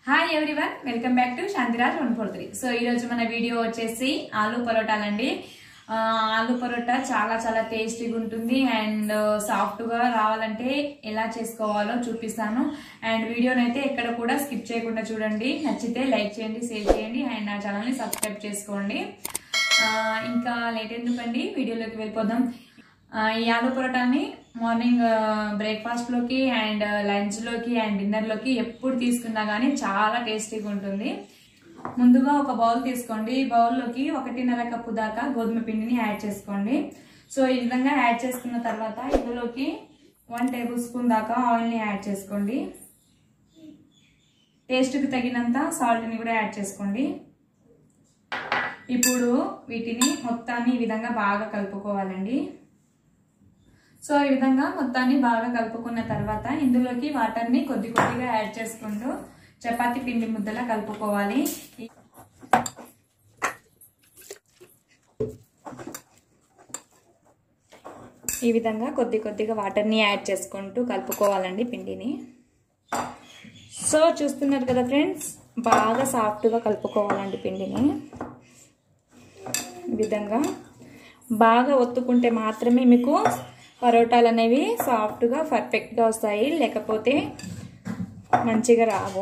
hi everyone welcome back to Shantiraj one four three so ఈరోజు మన video వచ్చేసి ఆలూ పరోటాలండి ఆ, ఆలూ పరోటా చాలా చాలా టేస్టీగా ఉంటుంది అండ్ సాఫ్ట్గా రావాలంటే ఎలా చేసుకోవాలో చూపిస్తాను అండ్ వీడియోని అయితే ఎక్కడ కూడా స్కిప్ చేయకుండా చూడండి నచ్చితే లైక్ చేయండి షేర్ చేయండి అండ్ నా ఛానల్ని సబ్స్క్రైబ్ చేసుకోండి ఆ, ఇంకా లేట్ ఎందుకండి వీడియోలోకి వెళ్ళిపోదాం ఆ, ఈ ఆలూ పరోటాని మార్నింగ్ బ్రేక్ఫాస్ట్ లోకి అండ్ లంచ్ లోకి అండ్ డిన్నర్ లోకి ఎప్పుడు తీసుకున్నా గానీ చాలా టేస్టీగా ఉంటుంది ముందుగా ఒక బౌల్ తీసుకోండి ఈ బౌల్లోకి ఒకటిన్నర కప్పు దాకా గోధుమ పిండిని యాడ్ చేసుకోండి సో ఈ విధంగా యాడ్ చేసుకున్న తర్వాత ఇందులోకి వన్ టేబుల్ స్పూన్ దాకా ఆయిల్ని యాడ్ చేసుకోండి టేస్ట్కి తగినంత సాల్ట్ని కూడా యాడ్ చేసుకోండి ఇప్పుడు వీటిని మొత్తాన్ని ఈ విధంగా బాగా కలుపుకోవాలండి సో ఈ విధంగా మొత్తాన్ని బాగా కలుపుకున్న తర్వాత ఇందులోకి వాటర్ని కొద్ది కొద్దిగా యాడ్ చేసుకుంటూ చపాతీ పిండి ముద్దలా కలుపుకోవాలి ఈ విధంగా కొద్ది కొద్దిగా వాటర్ని యాడ్ చేసుకుంటూ కలుపుకోవాలండి పిండిని సో చూస్తున్నారు కదా ఫ్రెండ్స్ బాగా సాఫ్ట్గా కలుపుకోవాలండి పిండిని ఈ విధంగా బాగా ఒత్తుకుంటే మాత్రమే మీకు పరోటాలు అనేవి సాఫ్ట్గా పర్ఫెక్ట్గా వస్తాయి లేకపోతే మంచిగా రావు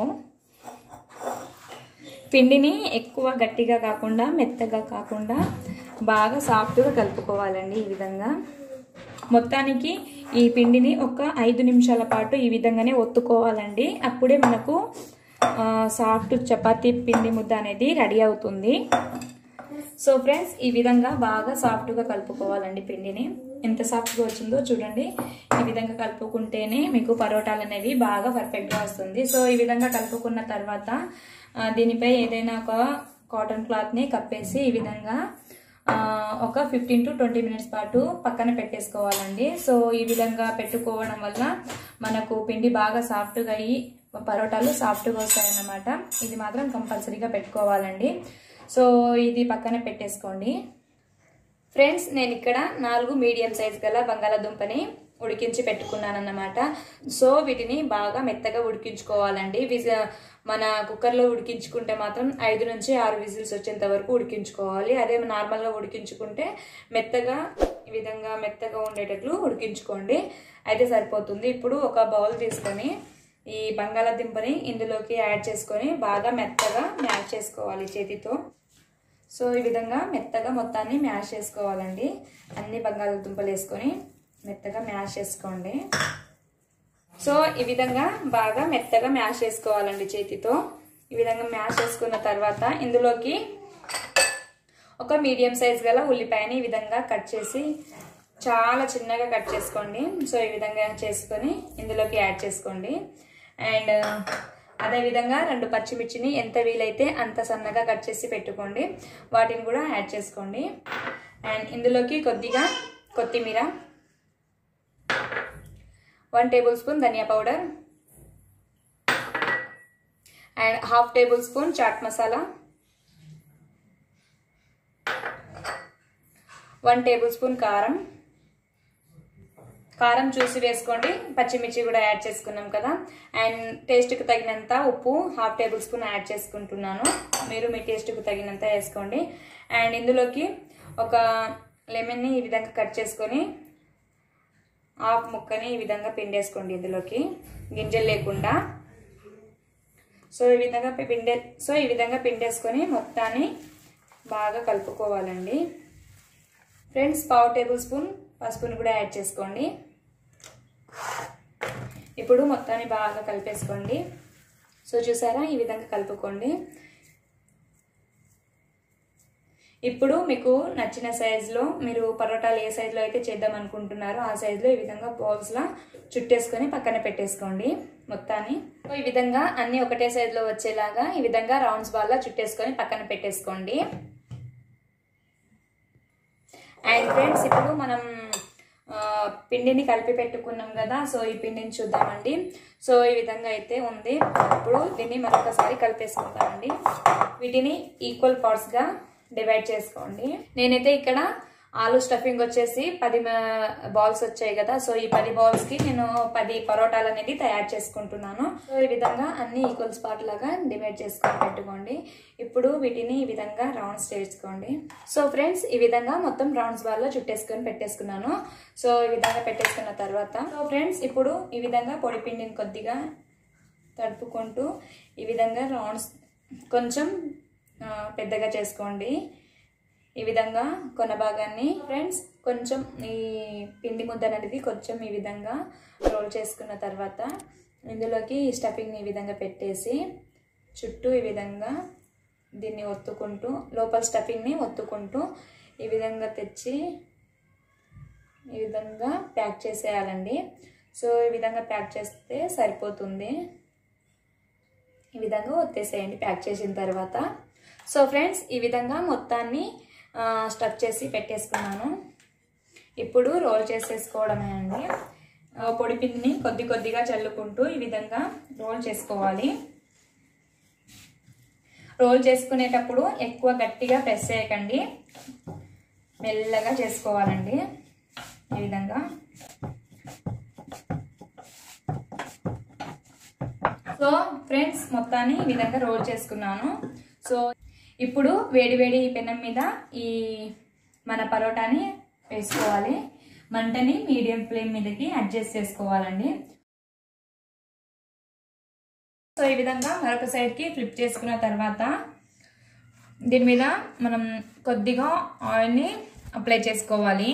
పిండిని ఎక్కువ గట్టిగా కాకుండా మెత్తగా కాకుండా బాగా సాఫ్ట్గా కలుపుకోవాలండి ఈ విధంగా మొత్తానికి ఈ పిండిని ఒక ఐదు నిమిషాల పాటు ఈ విధంగానే ఒత్తుకోవాలండి అప్పుడే మనకు సాఫ్ట్ చపాతీ పిండి ముద్ద అనేది రెడీ అవుతుంది సో ఫ్రెండ్స్ ఈ విధంగా బాగా సాఫ్ట్గా కలుపుకోవాలండి పిండిని ఎంత సాఫ్ట్గా వచ్చిందో చూడండి ఈ విధంగా కలుపుకుంటేనే మీకు పరోటాలు అనేవి బాగా పర్ఫెక్ట్గా వస్తుంది సో ఈ విధంగా కలుపుకున్న తర్వాత దీనిపై ఏదైనా ఒక కాటన్ క్లాత్ని కప్పేసి ఈ విధంగా ఒక ఫిఫ్టీన్ టు ట్వంటీ మినిట్స్ పాటు పక్కన పెట్టేసుకోవాలండి సో ఈ విధంగా పెట్టుకోవడం వల్ల మనకు పిండి బాగా సాఫ్ట్గా అయ్యి పరోటాలు సాఫ్ట్గా వస్తాయన్నమాట ఇది మాత్రం కంపల్సరీగా పెట్టుకోవాలండి సో ఇది పక్కన పెట్టేసుకోండి ఫ్రెండ్స్ నేను ఇక్కడ నాలుగు మీడియం సైజ్ గల బంగాళాదుంపని ఉడికించి పెట్టుకున్నాను అన్నమాట సో వీటిని బాగా మెత్తగా ఉడికించుకోవాలండి విజ మన కుక్కర్లో ఉడికించుకుంటే మాత్రం ఐదు నుంచి ఆరు విజిల్స్ వచ్చేంత వరకు ఉడికించుకోవాలి అదే నార్మల్గా ఉడికించుకుంటే మెత్తగా ఈ విధంగా మెత్తగా ఉండేటట్లు ఉడికించుకోండి అయితే సరిపోతుంది ఇప్పుడు ఒక బౌల్ తీసుకొని ఈ బంగాళాదుంపని ఇందులోకి యాడ్ చేసుకొని బాగా మెత్తగా మ్యాష్ చేసుకోవాలి చేతితో సో ఈ విధంగా మెత్తగా మొత్తాన్ని మ్యాష్ చేసుకోవాలండి అన్ని బంగాళాదుంపలు వేసుకొని మెత్తగా మ్యాష్ చేసుకోండి సో ఈ విధంగా బాగా మెత్తగా మ్యాష్ చేసుకోవాలండి చేతితో ఈ విధంగా మ్యాష్ చేసుకున్న తర్వాత ఇందులోకి ఒక మీడియం సైజ్ గల ఉల్లిపాయని ఈ విధంగా కట్ చేసి చాలా చిన్నగా కట్ చేసుకోండి సో ఈ విధంగా చేసుకొని ఇందులోకి యాడ్ చేసుకోండి అండ్ అదేవిధంగా రెండు పచ్చిమిర్చిని ఎంత వీలైతే అంత సన్నగా కట్ చేసి పెట్టుకోండి వాటిని కూడా యాడ్ చేసుకోండి అండ్ ఇందులోకి కొద్దిగా కొత్తిమీర వన్ టేబుల్ స్పూన్ ధనియా powder and half tablespoon chaat masala one tablespoon కారం కారం చూసి వేసుకోండి పచ్చిమిర్చి కూడా యాడ్ చేసుకున్నాం కదా అండ్ టేస్ట్కి తగినంత ఉప్పు హాఫ్ టేబుల్ స్పూన్ యాడ్ చేసుకుంటున్నాను మీరు మీ టేస్ట్కి తగినంత వేసుకోండి అండ్ ఇందులోకి ఒక లెమన్ని ఈ విధంగా కట్ చేసుకొని హాఫ్ ముక్కని ఈ విధంగా పిండేసుకోండి ఇందులోకి గింజలు లేకుండా సో ఈ విధంగా పిండే సో ఈ విధంగా పిండేసుకొని మొత్తాన్ని బాగా కలుపుకోవాలండి ఫ్రెండ్స్ పావు టేబుల్ స్పూన్ పసుపుని కూడా యాడ్ చేసుకోండి ఇప్పుడు మొత్తాన్ని బాగా కలిపేసుకోండి సో చూసారా ఈ విధంగా కలుపుకోండి ఇప్పుడు మీకు నచ్చిన సైజులో మీరు పరోటాలు ఏ సైజులో అయితే చేద్దాం అనుకుంటున్నారో ఆ సైజులో ఈ విధంగా బౌల్స్లా చుట్టేసుకొని పక్కన పెట్టేసుకోండి మొత్తాన్ని సో ఈ విధంగా అన్ని ఒకటే సైజులో వచ్చేలాగా ఈ విధంగా రౌండ్స్ బాల్లా చుట్టేసుకొని పక్కన పెట్టేసుకోండి అండ్ ఫ్రెండ్స్ ఇప్పుడు మనం పిండిని కలిపి పెట్టుకున్నాం కదా సో ఈ పిండిని చూద్దామండి సో ఈ విధంగా అయితే ఉంది ఇప్పుడు దీన్ని మరొకసారి కలిపేసుకుంటామండి వీటిని ఈక్వల్ పార్ట్స్గా డివైడ్ చేసుకోండి నేనైతే ఇక్కడ ఆలు స్టఫింగ్ వచ్చేసి పది బాల్స్ వచ్చాయి కదా సో ఈ పది బాల్స్ కి నేను పది పరోటాలు అనేది తయారు చేసుకుంటున్నాను సో ఈ విధంగా అన్ని ఈక్వల్ స్పాట్ లాగా డివైడ్ చేసుకొని పెట్టుకోండి ఇప్పుడు వీటిని ఈ విధంగా రౌండ్స్ చేసుకోండి సో ఫ్రెండ్స్ ఈ విధంగా మొత్తం రౌండ్స్ బాల్లో చుట్టేసుకొని పెట్టేసుకున్నాను సో ఈ విధంగా పెట్టేసుకున్న తర్వాత సో ఫ్రెండ్స్ ఇప్పుడు ఈ విధంగా పొడి పిండిని కొద్దిగా తడుపుకుంటూ ఈ విధంగా రౌండ్స్ కొంచెం ఆ, పెద్దగా చేసుకోండి ఈ విధంగా కొన భాగాన్ని ఫ్రెండ్స్ కొంచెం ఈ పిండి ముద్ద అనేది కొంచెం ఈ విధంగా రోల్ చేసుకున్న తర్వాత ఇందులోకి ఈ స్టఫింగ్ని ఈ విధంగా పెట్టేసి చుట్టూ ఈ విధంగా దీన్ని ఒత్తుకుంటూ లోపల స్టఫింగ్ని ఒత్తుకుంటూ ఈ విధంగా తెచ్చి ఈ విధంగా ప్యాక్ చేసేయాలండి సో ఈ విధంగా ప్యాక్ చేస్తే సరిపోతుంది ఈ విధంగా ఒత్తేసేయండి ప్యాక్ చేసిన తర్వాత సో ఫ్రెండ్స్ ఈ విధంగా మొత్తాన్ని స్టఫ్ చేసి పెట్టేసుకున్నాను ఇప్పుడు రోల్ చేసేసుకోవడమే అండి ఆ, పొడి పిండిని కొద్ది కొద్దిగా చల్లుకుంటూ ఈ విధంగా రోల్ చేసుకోవాలి రోల్ చేసుకునేటప్పుడు ఎక్కువ గట్టిగా ప్రెస్ చేయకండి మెల్లగా చేసుకోవాలండి ఈ విధంగా సో ఫ్రెండ్స్ మొత్తాన్ని ఈ విధంగా రోల్ చేసుకున్నాను సో ఇప్పుడు వేడి వేడి పెనం మీద ఈ మన పరోటాని వేసుకోవాలి మంటని మీడియం ఫ్లేమ్ మీదకి అడ్జస్ట్ చేసుకోవాలండి సో ఈ విధంగా మరొక సైడ్కి ఫ్లిప్ చేసుకున్న తర్వాత దీని మీద మనం కొద్దిగా ఆయిల్ని అప్లై చేసుకోవాలి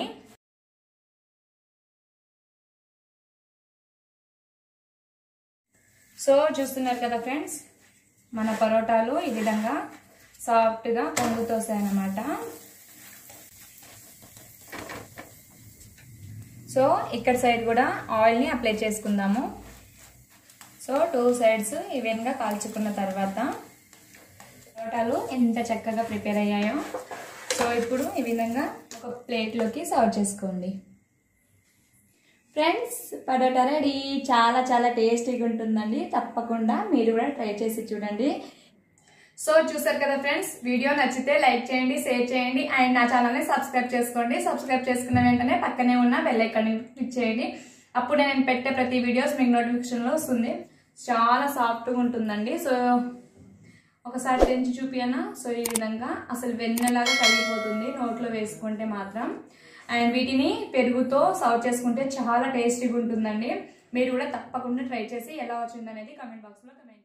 సో చూస్తున్నారు కదా ఫ్రెండ్స్ మన పరోటాలు ఈ విధంగా సాఫ్ట్గా పొంగుతోసాయన్నమాట సో ఇక్కడ సైడ్ కూడా ఆయిల్ని అప్లై చేసుకుందాము సో టూ సైడ్స్ ఈ విధంగా కాల్చుకున్న తర్వాత పరోటాలు ఎంత చక్కగా ప్రిపేర్ అయ్యాయో సో ఇప్పుడు ఈ విధంగా ఒక ప్లేట్లోకి సర్వ్ చేసుకోండి ఫ్రెండ్స్ పరోటా రెడీ చాలా చాలా టేస్టీగా ఉంటుందండి తప్పకుండా మీరు కూడా ట్రై చేసి చూడండి సో చూసారు కదా ఫ్రెండ్స్ వీడియో నచ్చితే లైక్ చేయండి షేర్ చేయండి అండ్ నా ఛానల్ని సబ్స్క్రైబ్ చేసుకోండి సబ్స్క్రైబ్ చేసుకున్న వెంటనే పక్కనే ఉన్న బెల్ ఐకాన్ క్లిక్ చేయండి అప్పుడు నేను పెట్టే ప్రతి వీడియోస్ మీకు నోటిఫికేషన్లో వస్తుంది చాలా సాఫ్ట్గా ఉంటుందండి సో ఒకసారి తెంచి చూపియనా సో ఈ విధంగా అసలు వెన్నెలాగా కలిగిపోతుంది నోట్లో వేసుకుంటే మాత్రం అండ్ వీటిని పెరుగుతో సర్వ్ చేసుకుంటే చాలా టేస్టీగా ఉంటుందండి మీరు కూడా తప్పకుండా ట్రై చేసి ఎలా వచ్చిందనేది కమెంట్ బాక్స్లో కమెంట్